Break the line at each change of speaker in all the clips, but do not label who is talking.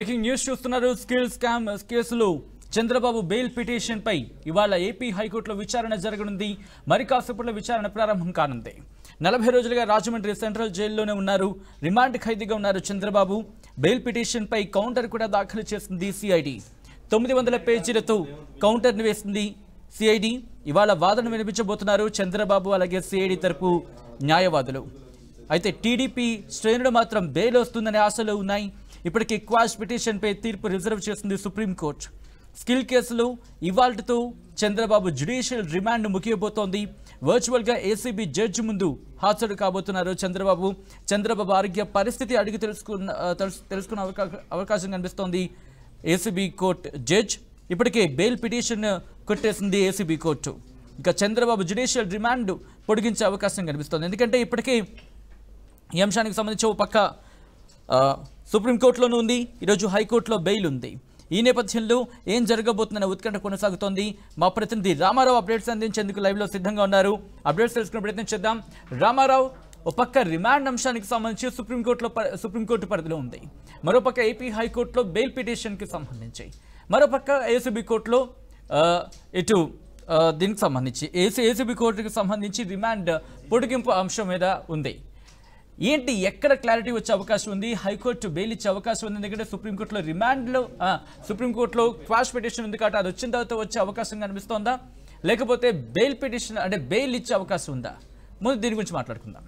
Breaking news చూస్తున్నారు skill scam కేసులో Chandrababu bail petition పై ఇవాళ ఏపీ హైకోర్టులో విచారణ జరగనుంది మరి కాసేపట్లో విచారణ ప్రారంభం కానుంది నలభై రోజులుగా రాజమండ్రి సెంట్రల్ జైల్లోనే ఉన్నారు రిమాండ్ ఖైదీగా ఉన్నారు చంద్రబాబు బెయిల్ పిటిషన్ పై కౌంటర్ కూడా దాఖలు చేసింది సిఐడి తొమ్మిది వందల పేజీలతో కౌంటర్ని వేసింది సిఐడి ఇవాళ వాదన వినిపించబోతున్నారు చంద్రబాబు అలాగే సిఐడి తరపు న్యాయవాదులు అయితే టీడీపీ శ్రేణులు మాత్రం బెయిల్ వస్తుందనే ఆశలు ఉన్నాయి ఇప్పటికే క్వాష్ పిటిషన్పై తీర్పు రిజర్వ్ చేసింది సుప్రీంకోర్టు స్కిల్ కేసులో ఇవాల్టితో చంద్రబాబు జ్యుడిషియల్ రిమాండ్ ముగియబోతోంది వర్చువల్గా ఏసీబీ జడ్జి ముందు హాజరు కాబోతున్నారు చంద్రబాబు చంద్రబాబు ఆరోగ్య పరిస్థితి అడిగి తెలుసుకున్న ఆ, తెలుసు- తెలుసుకునే అవకా- అవకాశం కనిపిస్తోంది ఏసీబీ కోర్టు జడ్జ్ ఇప్పటికే బెయిల్ పిటిషన్ కొట్టేసింది ఏసీబీ కోర్టు ఇక చంద్రబాబు జ్యుడిషియల్ రిమాండ్ పొడిగించే అవకాశం కనిపిస్తోంది ఎందుకంటే ఇప్పటికే ఈ అంశానికి సంబంధించి ఓ పక్క ఆ, సుప్రీంకోర్టులోనూ ఉంది ఈరోజు హైకోర్టులో బెయిల్ ఉంది ఈ నేపథ్యంలో ఏం జరగబోతుందనే ఉత్కంఠ కొనసాగుతోంది మా ప్రతినిధి రామారావు అప్డేట్స్ అందించేందుకు లైవ్లో సిద్ధంగా ఉన్నారు అప్డేట్స్ తెలుసుకునే ప్రయత్నం చేద్దాం రామారావు ఒక పక్క రిమాండ్ అంశానికి సంబంధించి సుప్రీంకోర్టులో ప- సుప్రీంకోర్టు పరిధిలో ఉంది మరోపక్క ఏపీ హైకోర్టులో బెయిల్ పిటిషన్కి సంబంధించి మరోపక్క ఏసీబీ కోర్టులో ఆ, ఇటు ఆ, దీనికి సంబంధించి ఏసీ ఏసీబీ కోర్టుకి సంబంధించి రిమాండ్ పొడిగింపు అంశం మీద ఉంది ఏంటి ఎక్కడ క్లారిటీ వచ్చే అవకాశం ఉంది హైకోర్టు బెయిల్ ఇచ్చే అవకాశం ఉంది ఎందుకంటే సుప్రీంకోర్టులో రిమాండ్లో ఆ, సుప్రీంకోర్టులో క్వాష్ పిటిషన్ ఉంది కాబట్టి అది వచ్చిన తర్వాత వచ్చే అవకాశం కనిపిస్తోందా లేకపోతే బెయిల్ పిటిషన్ అంటే బెయిల్ ఇచ్చే అవకాశం ఉందా ముందు దీని గురించి మాట్లాడుకుందాం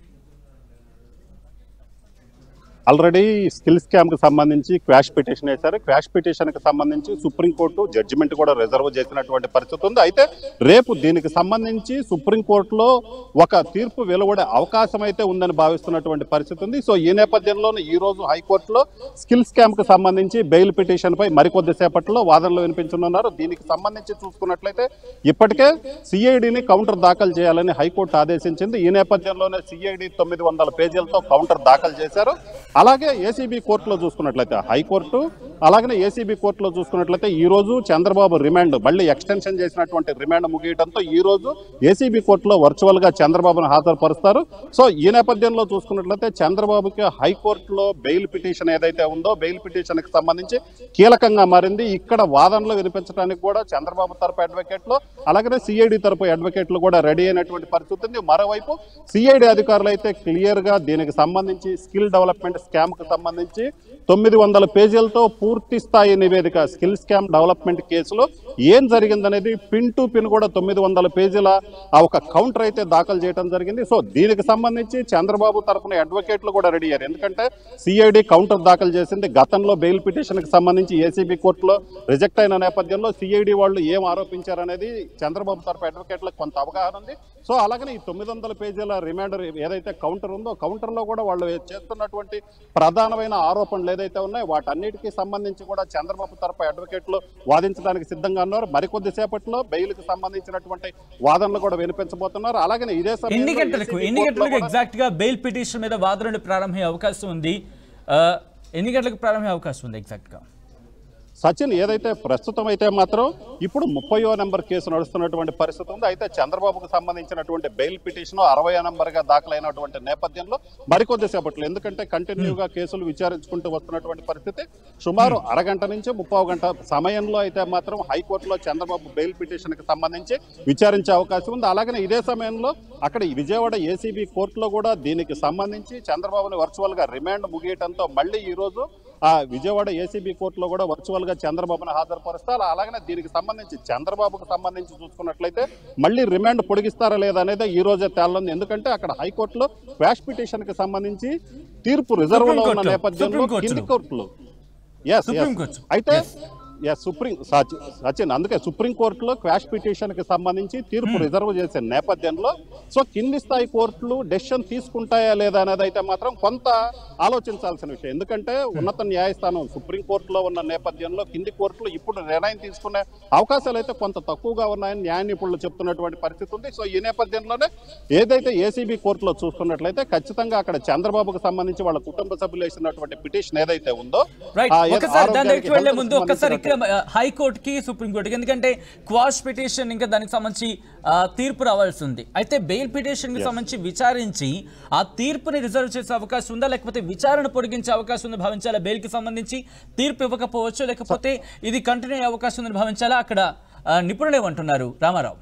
ఆల్రెడీ స్కిల్ స్కామ్ కి సంబంధించి క్వాష్ పిటిషన్ వేశారు క్వాష్ పిటిషన్ కి సంబంధించి సుప్రీంకోర్టు జడ్జిమెంట్ కూడా రిజర్వ్ చేసినటువంటి పరిస్థితి ఉంది అయితే రేపు దీనికి సంబంధించి సుప్రీంకోర్టులో ఒక తీర్పు వెలువడే అవకాశం అయితే ఉందని భావిస్తున్నటువంటి పరిస్థితి ఉంది సో ఈ నేపథ్యంలోనే ఈ రోజు హైకోర్టులో స్కిల్ స్కామ్ కి సంబంధించి బెయిల్ పిటిషన్ పై మరికొద్ది సేపట్లో వాదనలు వినిపించనున్నారు దీనికి సంబంధించి చూసుకున్నట్లయితే ఇప్పటికే సిఐడిని కౌంటర్ దాఖలు చేయాలని హైకోర్టు ఆదేశించింది ఈ నేపథ్యంలోనే సిఐడి తొమ్మిది వందల పేజీలతో కౌంటర్ దాఖలు చేశారు అలాగే ఏసీబీ కోర్టులో చూసుకున్నట్లయితే హైకోర్టు అలాగనే ఏసీబీ కోర్టులో చూసుకున్నట్లయితే ఈ రోజు చంద్రబాబు రిమాండ్ మళ్ళీ ఎక్స్టెన్షన్ చేసినటువంటి రిమాండ్ ముగియడంతో ఈ రోజు ఏసీబీ కోర్టులో వర్చువల్ గా చంద్రబాబును హాజరుపరుస్తారు సో ఈ నేపథ్యంలో చూసుకున్నట్లయితే చంద్రబాబుకి హైకోర్టులో బెయిల్ పిటిషన్ ఏదైతే ఉందో బెయిల్ పిటిషన్ కి సంబంధించి కీలకంగా మారింది ఇక్కడ వాదనలు వినిపించడానికి కూడా చంద్రబాబు తరపు అడ్వకేట్లు అలాగనే సిఐడి తరపు అడ్వకేట్లు కూడా రెడీ అయినటువంటి పరిస్థితి ఉంది మరోవైపు సిఐడి అధికారులు అయితే క్లియర్ గా దీనికి సంబంధించి స్కిల్ డెవలప్మెంట్ స్కామ్ కు సంబంధించి తొమ్మిది వందల పేజీలతో పూర్తి స్థాయి నివేదిక స్కిల్ స్కామ్ డెవలప్మెంట్ కేసులో ఏం జరిగిందనేది పిన్ టు పిన్ కూడా తొమ్మిది వందల పేజీల ఆ ఒక కౌంటర్ అయితే దాఖలు చేయడం జరిగింది సో దీనికి సంబంధించి చంద్రబాబు తరపున అడ్వకేట్లు కూడా రెడీ అయ్యారు ఎందుకంటే సిఐడి కౌంటర్ దాఖలు చేసింది గతంలో బెయిల్ పిటిషన్ కి సంబంధించి ఏసీబీ కోర్టులో రిజెక్ట్ అయిన నేపథ్యంలో సిఐడి వాళ్ళు ఏం ఆరోపించారనేది చంద్రబాబు తరపు అడ్వకేట్లకు కొంత అవగాహన ఉంది సో అలాగనే ఈ తొమ్మిది వందల పేజీల రిమైండర్ ఏదైతే కౌంటర్ ఉందో కౌంటర్ లో కూడా వాళ్ళు చేస్తున్నటువంటి ప్రధానమైన ఆరోపణలు ఏదైతే ఉన్నాయో వాటన్నిటికీ సంబంధించి కూడా చంద్రబాబు తరపు అడ్వకేట్లు వాదించడానికి సిద్ధంగా ఉన్నారు మరికొద్ది సేపట్లో బెయిల్ కి సంబంధించినటువంటి వాదనలు కూడా వినిపించబోతున్నారు అలాగనే ఇదే సమయంలో
ఎన్ని గంటలకు
ACB
ఎన్ని
కోర్టులో
గంటలకు
కూడా-
ఎగ్జాక్ట్ గా బెయిల్ పిటిషన్ మీద వాదనలు ప్రారంభమయ్యే అవకాశం ఉంది ఆ, ఎన్ని గంటలకు ప్రారంభమయ్యే అవకాశం ఉంది ఎగ్జాక్ట్ గా
సచిన్ ఏదైతే ప్రస్తుతం అయితే మాత్రం ఇప్పుడు ముప్పయో నెంబర్ కేసు నడుస్తున్నటువంటి పరిస్థితి ఉంది అయితే చంద్రబాబుకు సంబంధించినటువంటి బెయిల్ పిటిషన్ అరవై నెంబర్ గా దాఖలైనటువంటి నేపథ్యంలో మరికొద్ది సేపట్లో ఎందుకంటే కంటిన్యూగా కేసులు విచారించుకుంటూ వస్తున్నటువంటి పరిస్థితి సుమారు అరగంట నుంచి ముప్పై గంట సమయంలో అయితే మాత్రం హైకోర్టులో చంద్రబాబు బెయిల్ పిటిషన్ కి సంబంధించి విచారించే అవకాశం ఉంది అలాగనే ఇదే సమయంలో అక్కడ ఈ విజయవాడ ఏసీబీ కోర్టులో కూడా దీనికి సంబంధించి చంద్రబాబుని వర్చువల్ గా రిమాండ్ ముగియటంతో మళ్ళీ ఈ రోజు ఆ విజయవాడ ఏసీబీ కోర్టులో కూడా వర్చువల్ గా చంద్రబాబును హాజరుపరుస్తారు అలాగనే దీనికి సంబంధించి చంద్రబాబుకు సంబంధించి చూసుకున్నట్లయితే మళ్ళీ రిమాండ్ పొడిగిస్తారా లేదా అనేది ఈ రోజే తేలంది ఎందుకంటే అక్కడ హైకోర్టులో క్వాష్ పిటిషన్ కి సంబంధించి తీర్పు రిజర్వ్ లో ఉన్న
సుప్రీం కోర్టు.
నేపథ్యంలో
సుప్రీం
కింది
కోర్టులో.
కోర్టులు ఎస్
సుప్రీం కోర్టు.
అయితే ఎస్ సుప్రీం సచి- సచిన్ అందుకే సుప్రీం కోర్టులో క్వాష్ పిటిషన్ కి సంబంధించి తీర్పు రిజర్వ్ చేసే నేపథ్యంలో సో కింది స్థాయి కోర్టులు డెసిషన్ తీసుకుంటాయా లేదా అనేది అయితే మాత్రం కొంత ఆలోచించాల్సిన విషయం ఎందుకంటే ఉన్నత న్యాయస్థానం సుప్రీం కోర్టులో ఉన్న నేపథ్యంలో కింది కోర్టులు ఇప్పుడు నిర్ణయం తీసుకునే అవకాశాలు అయితే కొంత తక్కువగా ఉన్నాయని న్యాయ నిపుణులు చెప్తున్నటువంటి పరిస్థితి ఉంది సో ఈ నేపథ్యంలోనే ఏదైతే ఏసీబీ కోర్టులో చూసుకున్నట్లయితే ఖచ్చితంగా అక్కడ చంద్రబాబుకు సంబంధించి వాళ్ళ కుటుంబ సభ్యులు వేసినటువంటి పిటిషన్ ఏదైతే ఉందో
రైట్
ఆ ఏదో
ఒకసారి దాని
ఆరోగ్యానికి
దగ్గరికి వెళ్లే
health కి
ముందు ఒక్కసారి ఇక్కడ డైరెక్ట్ గా ఆ, హైకోర్టుకి సుప్రీంకోర్టుకి ఎందుకంటే క్వాష్ పిటిషన్ ఇంకా దానికి సంబంధించి ఆ, తీర్పు రావాల్సి ఉంది అయితే బెయిల్ పిటిషన్ కి సంబంధించి విచారించి ఆ తీర్పుని రిజర్వ్ చేసే అవకాశం ఉందా లేకపోతే విచారణ పొడిగించే అవకాశం ఉందని భావించాలా బెయిల్ కి సంబంధించి తీర్పు ఇవ్వకపోవచ్చు లేకపోతే ఇది కంటిన్యూ అయ్యే అవకాశం ఉందని భావించాలా అక్కడ ఆ, నిపుణులు ఏమంటున్నారు రామారావు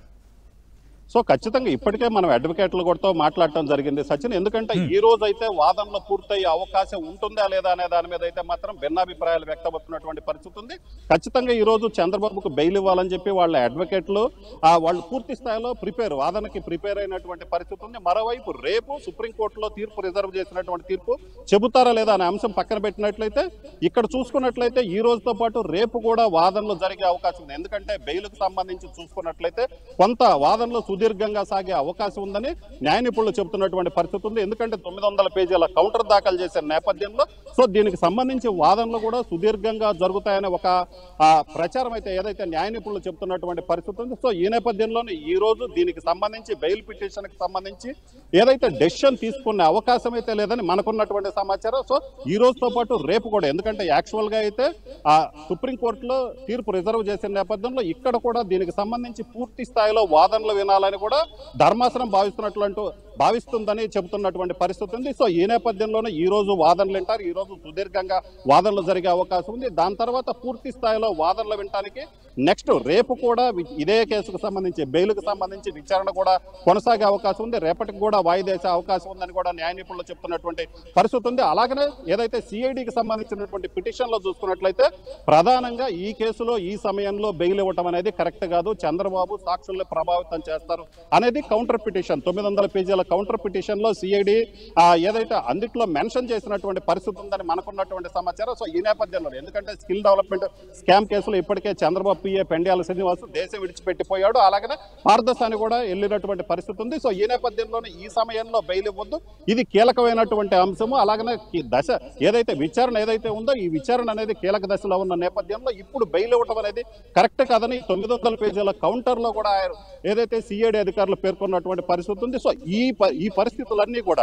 సో ఖచ్చితంగా ఇప్పటికే మనం అడ్వకేట్లు కూడా మాట్లాడటం జరిగింది సచిన్ ఎందుకంటే ఈ రోజు అయితే వాదనలు పూర్తయ్యే అవకాశం ఉంటుందా లేదా అనే దాని మీద అయితే మాత్రం భిన్నాభిప్రాయాలు వ్యక్తమవుతున్నటువంటి పరిస్థితి ఉంది ఖచ్చితంగా ఈ రోజు చంద్రబాబుకు బెయిల్ ఇవ్వాలని చెప్పి వాళ్ళ అడ్వకేట్లు ఆ, వాళ్ళు పూర్తి స్థాయిలో ప్రిపేర్ వాదనకి ప్రిపేర్ అయినటువంటి పరిస్థితి ఉంది మరోవైపు రేపు సుప్రీంకోర్టులో తీర్పు రిజర్వ్ చేసినటువంటి తీర్పు చెబుతారా లేదా అనే అంశం పక్కన పెట్టినట్లయితే ఇక్కడ చూసుకున్నట్లయితే ఈ రోజుతో పాటు రేపు కూడా వాదనలు జరిగే అవకాశం ఉంది ఎందుకంటే బెయిల్కు సంబంధించి చూసుకున్నట్లయితే కొంత వాదనలు సుదీర్ఘంగా సాగే అవకాశం ఉందని న్యాయ నిపుణులు చెబుతున్నటువంటి పరిస్థితి ఉంది ఎందుకంటే తొమ్మిది వందల పేజీల కౌంటర్ దాఖలు చేసిన నేపథ్యంలో సో దీనికి సంబంధించి వాదనలు కూడా సుదీర్ఘంగా జరుగుతాయనే ఒక ఆ, ప్రచారం అయితే ఏదైతే న్యాయ నిపుణులు చెబుతున్నటువంటి పరిస్థితి ఉంది సో ఈ నేపథ్యంలోనే ఈ రోజు దీనికి సంబంధించి బెయిల్ పిటిషన్ కి సంబంధించి ఏదైతే డెసిషన్ తీసుకునే అవకాశం అయితే లేదని మనకున్నటువంటి సమాచారం సో ఈ రోజుతో పాటు రేపు కూడా ఎందుకంటే యాక్చువల్ గా అయితే ఆ సుప్రీంకోర్టులో తీర్పు రిజర్వ్ చేసిన నేపథ్యంలో ఇక్కడ కూడా దీనికి సంబంధించి పూర్తి స్థాయిలో వాదనలు వినాలని కూడా ధర్మాసనం భావిస్తున్నట్లు భావిస్తుందని చెబుతున్నటువంటి పరిస్థితి ఉంది సో ఈ నేపథ్యంలోనే ఈ రోజు వాదనలు వింటారు ఈ రోజు సుదీర్ఘంగా వాదనలు జరిగే అవకాశం ఉంది దాని తర్వాత పూర్తి స్థాయిలో వాదనలు వినటానికి నెక్స్ట్ రేపు కూడా వి- ఇదే కేసుకు సంబంధించి బెయిల్కు సంబంధించి విచారణ కూడా కొనసాగే అవకాశం ఉంది రేపటికి కూడా వాయిదేసే అవకాశం ఉందని కూడా న్యాయ నిపుణులు చెప్తున్నటువంటి పరిస్థితి ఉంది అలాగనే ఏదైతే సిఐడికి సంబంధించినటువంటి పిటిషన్ లో చూసుకున్నట్లయితే ప్రధానంగా ఈ కేసులో ఈ సమయంలో బెయిల్ ఇవ్వటం అనేది కరెక్ట్ కాదు చంద్రబాబు సాక్షుల్ని ప్రభావితం చేస్తారు అనేది కౌంటర్ పిటిషన్ తొమ్మిది వందల పేజీల కౌంటర్ పిటిషన్ లో సిఐడి ఏదైతే అందుట్లో మెన్షన్ చేసినటువంటి పరిస్థితి ఉందని మనకున్నటువంటి సమాచారం సో ఈ నేపథ్యంలో ఎందుకంటే స్కిల్ డెవలప్మెంట్ స్కామ్ కేసులో ఇప్పటికే చంద్రబాబు పిఏ పెండ్యాల శ్రీనివాస్ దేశం విడిచిపెట్టిపోయాడు అలాగనే పారదర్శాన్ని కూడా వెళ్ళినటువంటి పరిస్థితి ఉంది సో ఈ నేపథ్యంలోనే ఈ సమయంలో బెయిల్ ఇవ్వద్దు ఇది కీలకమైనటువంటి అంశము అలాగనే ఈ దశ ఏదైతే విచారణ ఏదైతే ఉందో ఈ విచారణ అనేది కీలక దశలో ఉన్న నేపథ్యంలో ఇప్పుడు బెయిల్ ఇవ్వటం అనేది కరెక్ట్ కాదని తొమ్మిది వందల పేజీల కౌంటర్ లో కూడా ఆయన ఏదైతే సిఐడి అధికారులు పేర్కొన్నటువంటి పరిస్థితి ఉంది సో ఈ ప- ఈ పరిస్థితులన్నీ కూడా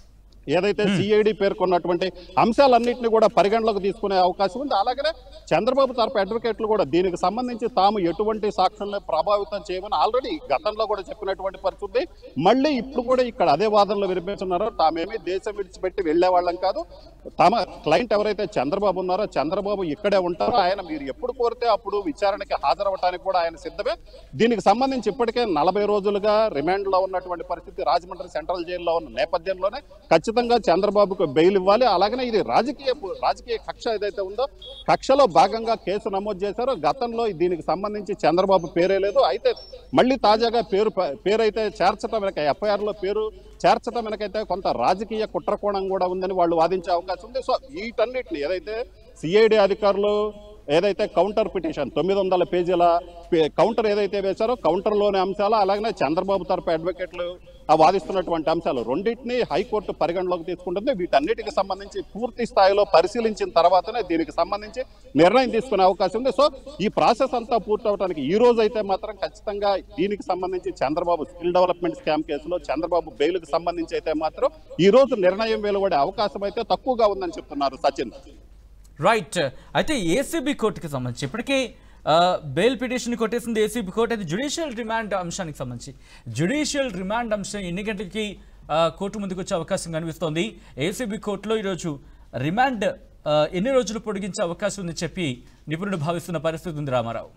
ఏదైతే సిఐడి పేర్కొన్నటువంటి అంశాలన్నింటినీ కూడా పరిగణలోకి తీసుకునే అవకాశం ఉంది అలాగనే చంద్రబాబు తరపు అడ్వకేట్లు కూడా దీనికి సంబంధించి తాము ఎటువంటి సాక్షుల్ని ప్రభావితం చేయమని ఆల్రెడీ గతంలో కూడా చెప్పినటువంటి పరిస్థితి మళ్ళీ ఇప్పుడు కూడా ఇక్కడ అదే వాదనలు వినిపిస్తున్నారు తామేమీ దేశం విడిచిపెట్టి వెళ్లే వాళ్ళం కాదు తమ క్లయింట్ ఎవరైతే చంద్రబాబు ఉన్నారో చంద్రబాబు ఇక్కడే ఉంటారో ఆయన మీరు ఎప్పుడు కోరితే అప్పుడు విచారణకి హాజరవటానికి కూడా ఆయన సిద్ధమే దీనికి సంబంధించి ఇప్పటికే నలభై రోజులుగా రిమాండ్ లో ఉన్నటువంటి పరిస్థితి రాజమండ్రి సెంట్రల్ జైల్లో ఉన్న నేపథ్యంలోనే ఖచ్చితంగా చంద్రబాబుకు బెయిల్ ఇవ్వాలి అలాగనే ఇది రాజకీయ రాజకీయ కక్ష ఏదైతే ఉందో కక్షలో భాగంగా కేసు నమోదు చేశారో గతంలో దీనికి సంబంధించి చంద్రబాబు పేరే లేదు అయితే మళ్ళీ తాజాగా పేరు పేరైతే చేర్చడం వెనక ఎఫ్ఐఆర్ లో పేరు చేర్చడం వెనకైతే కొంత రాజకీయ కుట్రకోణం కూడా ఉందని వాళ్ళు వాదించే అవకాశం ఉంది సో వీటన్నిటిని ఏదైతే సిఐడి అధికారులు ఏదైతే కౌంటర్ పిటిషన్ తొమ్మిది వందల పేజీల పే- కౌంటర్ ఏదైతే వేశారో కౌంటర్లోని అంశాలు అలాగనే చంద్రబాబు తరపు అడ్వకేట్లు ఆ వాదిస్తున్నటువంటి అంశాలు రెండింటిని హైకోర్టు పరిగణలోకి తీసుకుంటుంది వీటన్నిటికి సంబంధించి పూర్తి స్థాయిలో పరిశీలించిన తర్వాతనే దీనికి సంబంధించి నిర్ణయం తీసుకునే అవకాశం ఉంది సో ఈ ప్రాసెస్ అంతా పూర్తవడానికి ఈ రోజు అయితే మాత్రం ఖచ్చితంగా దీనికి సంబంధించి చంద్రబాబు స్కిల్ డెవలప్మెంట్ స్కామ్ కేసులో చంద్రబాబు బెయిల్కి సంబంధించి అయితే మాత్రం ఈ రోజు నిర్ణయం వెలువడే అవకాశం అయితే తక్కువగా ఉందని చెప్తున్నారు సచిన్
రైట్ అయితే ఏసీబీ కోర్టుకి సంబంధించి ఇప్పటికే ఆ, బెయిల్ పిటిషన్ కొట్టేసింది ఏసీబీ కోర్టు అయితే జ్యుడిషియల్ రిమాండ్ అంశానికి సంబంధించి జ్యుడిషియల్ రిమాండ్ అంశం ఎన్ని గంటలకి ఆ, కోర్టు ముందుకు వచ్చే అవకాశం కనిపిస్తోంది ఏసీబీ కోర్టులో ఈరోజు రిమాండ్ ఆ, ఎన్ని రోజులు పొడిగించే అవకాశం ఉందని చెప్పి నిపుణుడు భావిస్తున్న పరిస్థితి ఉంది రామారావు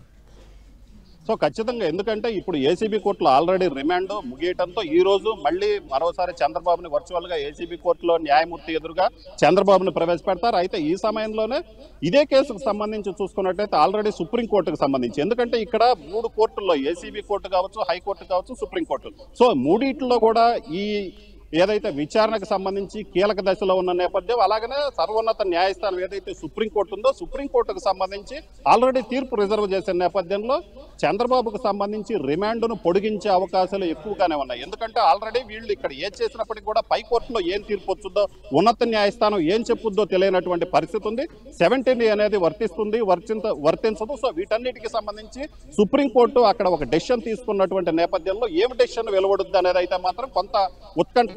సో ఖచ్చితంగా ఎందుకంటే ఇప్పుడు ఏసీబీ కోర్టులో ఆల్రెడీ రిమాండ్ ముగియటంతో ఈ రోజు మళ్ళీ మరోసారి చంద్రబాబుని వర్చువల్ గా ఏసీబీ కోర్టులో న్యాయమూర్తి ఎదురుగా చంద్రబాబుని ప్రవేశపెడతారు అయితే ఈ సమయంలోనే ఇదే కేసుకు సంబంధించి చూసుకున్నట్టయితే ఆల్రెడీ సుప్రీం కోర్టుకు సంబంధించి ఎందుకంటే ఇక్కడ మూడు కోర్టుల్లో ఏసీబీ కోర్టు కావచ్చు హైకోర్టు కావచ్చు సుప్రీం కోర్టు సో మూడిట్లో కూడా ఈ ఏదైతే విచారణకు సంబంధించి కీలక దశలో ఉన్న నేపథ్యం అలాగనే సర్వోన్నత న్యాయస్థానం ఏదైతే సుప్రీంకోర్టు ఉందో సుప్రీంకోర్టుకు సంబంధించి ఆల్రెడీ తీర్పు రిజర్వ్ చేసిన నేపథ్యంలో చంద్రబాబుకు సంబంధించి రిమాండ్ను పొడిగించే అవకాశాలు ఎక్కువగానే ఉన్నాయి ఎందుకంటే ఆల్రెడీ వీళ్ళు ఇక్కడ ఏం చేసినప్పటికీ కూడా పై కోర్టులో ఏం తీర్పు వచ్చుద్దో ఉన్నత న్యాయస్థానం ఏం చెప్పుద్దో తెలియనటువంటి పరిస్థితి ఉంది సెవెంటీన్ అనేది వర్తిస్తుంది వర్తింత వర్తించదు సో వీటన్నిటికి సంబంధించి సుప్రీంకోర్టు అక్కడ ఒక డెసిషన్ తీసుకున్నటువంటి నేపథ్యంలో ఏం డెసిషన్ వెలువడుద్ది అనేది అయితే మాత్రం కొంత ఉత్కంఠగా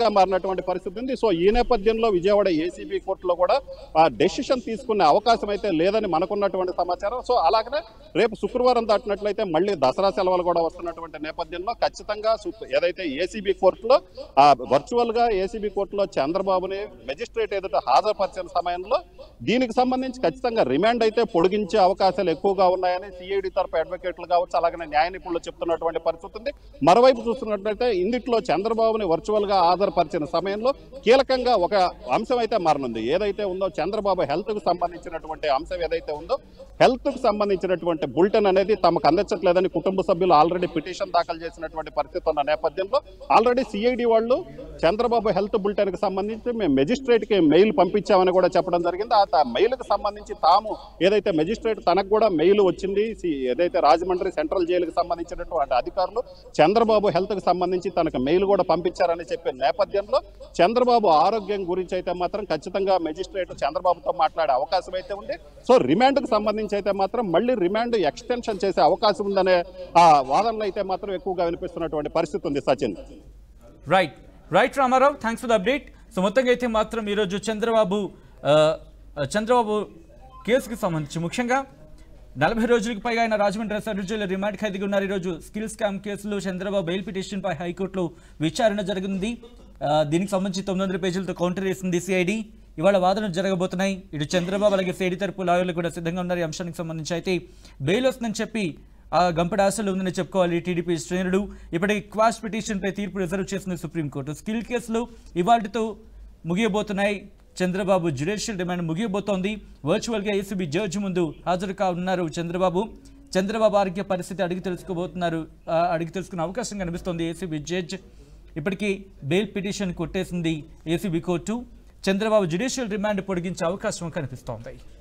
గా మారినటువంటి పరిస్థితి ఉంది సో ఈ నేపథ్యంలో విజయవాడ ఏసీబీ కోర్టులో కూడా ఆ డెసిషన్ తీసుకునే అవకాశం అయితే లేదని మనకున్నటువంటి సమాచారం సో అలాగనే రేపు శుక్రవారం దాటినట్లయితే మళ్ళీ దసరా సెలవులు కూడా వస్తున్నటువంటి నేపథ్యంలో ఖచ్చితంగా సు- ఏదైతే ఏసీబీ కోర్టులో ఆ వర్చువల్ గా ఏసీబీ కోర్టులో చంద్రబాబుని మెజిస్ట్రేట్ ఎదుట హాజరుపరిచిన సమయంలో దీనికి సంబంధించి ఖచ్చితంగా రిమాండ్ అయితే పొడిగించే అవకాశాలు ఎక్కువగా ఉన్నాయని సిఐడి తరపు అడ్వకేట్లు కావచ్చు అలాగనే న్యాయ నిపుణులు చెప్తున్నటువంటి పరిస్థితి ఉంది మరోవైపు చూస్తున్నట్లయితే ఇందుట్లో చంద్రబాబుని వర్చువల్ గా హాజరుపరిచిన సమయంలో కీలకంగా ఒక అంశం అయితే మారనుంది ఏదైతే ఉందో చంద్రబాబు హెల్త్ కు సంబంధించినటువంటి అంశం ఏదైతే ఉందో హెల్త్ కు సంబంధించినటువంటి బులెటిన్ అనేది తమకు అందించట్లేదని కుటుంబ సభ్యులు ఆల్రెడీ పిటిషన్ దాఖలు చేసినటువంటి పరిస్థితి ఉన్న నేపథ్యంలో ఆల్రెడీ సిఐడి వాళ్ళు చంద్రబాబు హెల్త్ బులెటిన్ కి సంబంధించి మేము మెజిస్ట్రేట్ కి మెయిల్ పంపించామని కూడా చెప్పడం జరిగింది ఆ మెయిల్ కి సంబంధించి తాము ఏదైతే మెజిస్ట్రేట్ తనకు కూడా మెయిల్ వచ్చింది సి- ఏదైతే రాజమండ్రి సెంట్రల్ జైలుకి సంబంధించినటువంటి అధికారులు చంద్రబాబు హెల్త్ కి సంబంధించి తనకు మెయిల్ కూడా పంపించారని చెప్పే నేపథ్యంలో చంద్రబాబు ఆరోగ్యం గురించి అయితే మాత్రం ఖచ్చితంగా మెజిస్ట్రేట్ చంద్రబాబుతో మాట్లాడే అవకాశం అయితే ఉంది సో రిమాండ్ కు సంబంధించి అయితే మాత్రం మళ్ళీ రిమాండ్ ఎక్స్టెన్షన్ చేసే అవకాశం ఉందనే ఆ వాదనలు అయితే మాత్రం ఎక్కువగా వినిపిస్తున్నటువంటి పరిస్థితి ఉంది Sachin
right right Ramarao thanks for the update so మొత్తంగా అయితే మాత్రం ఈరోజు చంద్రబాబు ఆ, చంద్రబాబు కేసుకి సంబంధించి ముఖ్యంగా నలభై రోజులకు పైగా ఆయన రాజమండ్రి సర్వ్ జైలు రిమాండ్ ఖైదీగా ఉన్నారు ఈరోజు స్కిల్ స్కామ్ కేసులో చంద్రబాబు బెయిల్ పిటిషన్ పై హైకోర్టులో విచారణ జరిగింది ఆ, దీనికి సంబంధించి తొమ్మిది వందల పేజీలతో కౌంటర్ వేసింది సిఐడి ఇవాళ వాదనలు జరగబోతున్నాయి ఇటు చంద్రబాబు అలాగే సిఐడి తరపు లాయర్లు కూడా సిద్ధంగా ఉన్నారు ఈ అంశానికి సంబంధించి అయితే బెయిల్ వస్తుందని చెప్పి ఆ గంపడ ఆశలు ఉందని చెప్పుకోవాలి టీడీపీ శ్రేణులు ఇప్పటికి క్వాష్ పిటిషన్పై తీర్పు రిజర్వ్ చేసింది సుప్రీంకోర్టు స్కిల్ కేసులు ఇవాటితో ముగియబోతున్నాయి చంద్రబాబు జ్యుడిషియల్ డిమాండ్ ముగియబోతోంది వర్చువల్గా ఏసీబీ జడ్జి ముందు హాజరు కానున్నారు చంద్రబాబు చంద్రబాబు ఆరోగ్య పరిస్థితి అడిగి తెలుసుకోబోతున్నారు ఆ, అడిగి తెలుసుకునే అవకాశం కనిపిస్తోంది ఏసీబీ జడ్జ్ ఇప్పటికీ బెయిల్ పిటిషన్ కొట్టేసింది ACB court Chandrababu judicial remand పొడిగించే అవకాశం కనిపిస్తోంది